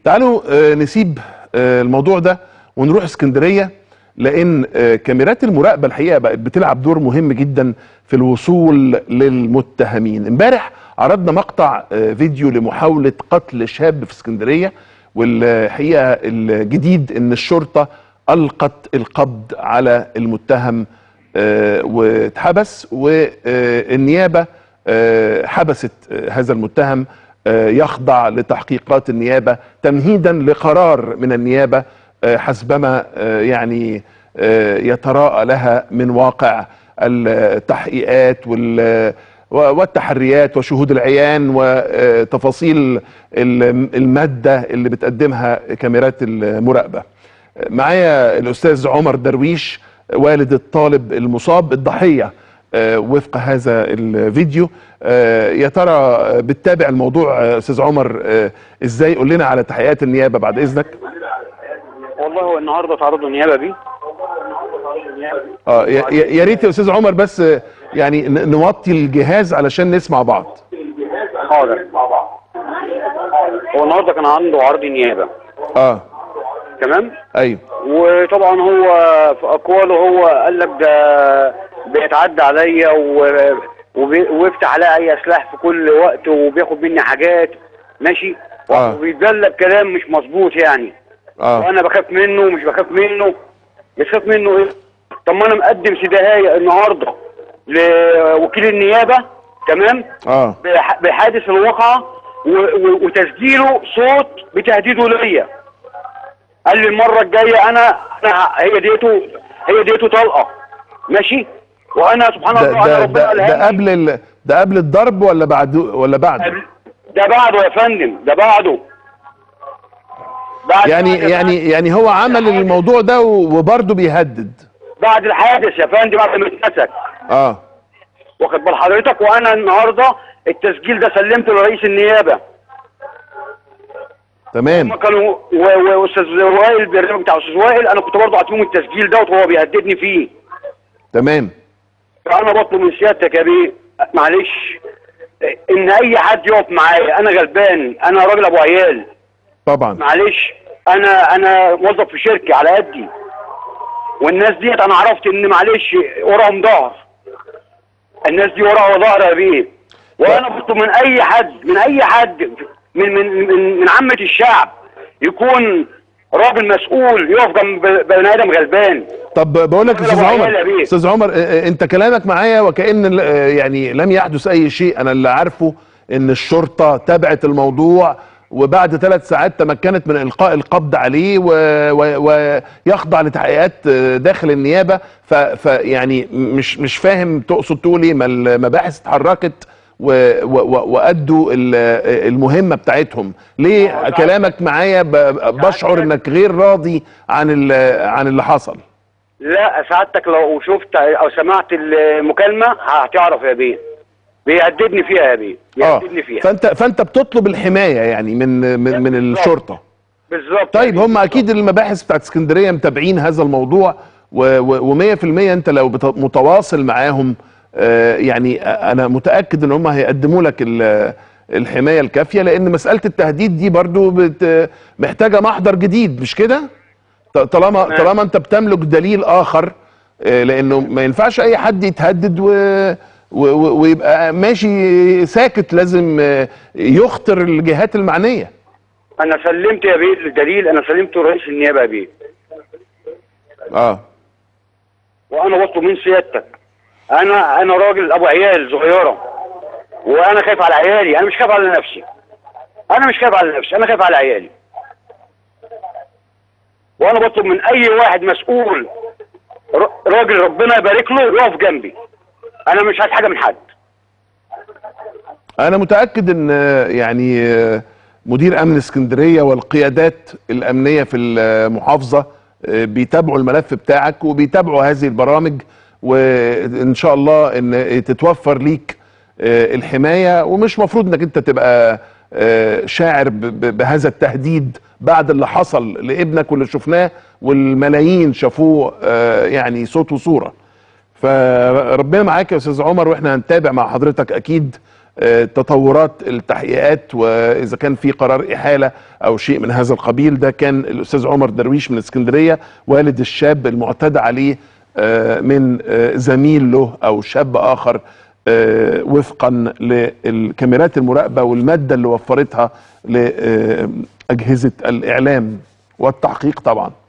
تعالوا آه، نسيب آه، الموضوع ده ونروح اسكندريه لان آه، كاميرات المراقبه الحقيقه بقت بتلعب دور مهم جدا في الوصول للمتهمين امبارح عرضنا مقطع آه، فيديو لمحاوله قتل شاب في اسكندريه والحقيقه الجديد ان الشرطه القت القبض على المتهم آه، واتحبس والنيابه آه، حبست آه، هذا المتهم آه، يخضع لتحقيقات النيابه تمهيدا لقرار من النيابه آه، حسبما آه، يعني آه، يتراءى لها من واقع التحقيقات وال والتحريات وشهود العيان وتفاصيل الماده اللي بتقدمها كاميرات المراقبه. معايا الاستاذ عمر درويش والد الطالب المصاب الضحيه آه، وفق هذا الفيديو آه، يا ترى بتتابع الموضوع آه، استاذ عمر آه، ازاي قول لنا على تحقيقات النيابه بعد اذنك والله هو النهارده تعرضوا النيابه بيه اه يا- يا يا ريت يا استاذ عمر بس آه، يعني ن- نوطي الجهاز علشان نسمع بعض حاضر هو النهارده كان عنده عرض نيابه اه تمام ايوه وطبعا هو في اقواله هو قال لك ده بيتعدى عليا و- وبي- وبيفتح عليا اي سلاح في كل وقت وبياخد مني حاجات ماشي آه. وبيتدلى بكلام مش مظبوط يعني اه وانا بخاف منه ومش بخاف منه بخاف منه ايه طب ما انا مقدم سداهية النهارده لوكيل النيابه تمام اه بح- بحادث الواقعة و- و- وتسجيله صوت بتهديده ليا قال لي المرة الجاية أنا أنا هي ديته هي ديته طلقة ماشي وأنا سبحان ده الله أنا ده ربنا ده, ألهمني. ده قبل ال... ده قبل الضرب ولا بعد ولا بعد قبل- ده بعده يا فندم ده بعده بعد يعني بعد- يعني يعني هو عمل الموضوع ده و- وبرضه بيهدد بعد الحادث يا فندم بعد ما اتمسك اه واخد بال حضرتك وأنا النهارده التسجيل ده سلمته لرئيس النيابة تمام هم كانوا و- و- واستاذ وائل البرنامج بتاع استاذ وائل انا كنت برضه عاطيهم التسجيل دوت وهو بيهددني فيه تمام فانا بطلب من سيادتك يا بيه معلش ان اي حد يقف معايا انا غلبان انا راجل ابو عيال طبعا معلش انا انا موظف في شركه على قدي والناس ديت انا عرفت ان معلش وراهم ظهر الناس دي وراها ظهر يا بيه وانا بطلب من اي حد من اي حد من من من, من عامه الشعب يكون راجل مسؤول يقف جنب بني ادم غلبان طب بقول لك أنا استاذ أبو عيال عمر يا بيه. استاذ عمر آه، آه، انت كلامك معايا وكأن ال- آه، يعني لم يحدث اي شيء انا اللي عارفه ان الشرطة تابعت الموضوع وبعد ثلاث ساعات تمكنت من القاء القبض عليه و- و- ويخضع لتحقيقات آه، داخل النيابة ف- فيعني مش مش فاهم تقصد تقول ايه ما المباحث اتحركت و- و- و- وادوا ال- آه، المهمة بتاعتهم ليه كلامك معايا ب- بشعر انك غير راضي عن ال- عن اللي حصل لا سعادتك لو شفت او سمعت المكالمه هتعرف يا بيه بيهددني فيها يا بيه اه بيهددني فيها فانت فانت بتطلب الحمايه يعني من من, من الشرطه بالظبط طيب هم اكيد المباحث بتاعت اسكندريه متابعين هذا الموضوع و100% انت لو بت- متواصل معاهم آه، يعني انا متاكد ان هم هيقدموا لك ال- الحمايه الكافيه لان مساله التهديد دي برضو بت محتاجه محضر جديد مش كده ط- طالما تمام. طالما انت بتملك دليل اخر آه، لانه ما ينفعش اي حد يتهدد و و- و- ويبقى ماشي ساكت لازم آه، يخطر الجهات المعنيه انا سلمت يا بيه الدليل انا سلمته لرئيس النيابه يا بيه اه وانا بطلب من سيادتك انا انا راجل ابو عيال صغيره وانا خايف على عيالي انا مش خايف على نفسي انا مش خايف على نفسي انا خايف على عيالي وانا بطلب من اي واحد مسؤول ر- راجل ربنا يبارك له يقف جنبي انا مش عايز حاجه من حد انا متاكد ان آه، يعني آه، مدير امن اسكندريه والقيادات الامنيه في المحافظه آه، بيتابعوا الملف بتاعك وبيتابعوا هذه البرامج وان شاء الله ان تتوفر ليك آه، الحمايه ومش مفروض انك انت تبقى آه، شاعر ب- ب- بهذا التهديد بعد اللي حصل لابنك واللي شفناه والملايين شافوه آه، يعني صوت وصوره فربنا معاك يا استاذ عمر واحنا هنتابع مع حضرتك اكيد آه، تطورات التحقيقات واذا كان في قرار احاله او شيء من هذا القبيل ده كان الاستاذ عمر درويش من اسكندريه والد الشاب المعتدى عليه آه، من آه، زميل له او شاب اخر آه، وفقا للكاميرات المراقبه والماده اللي وفرتها لاجهزه الاعلام والتحقيق طبعا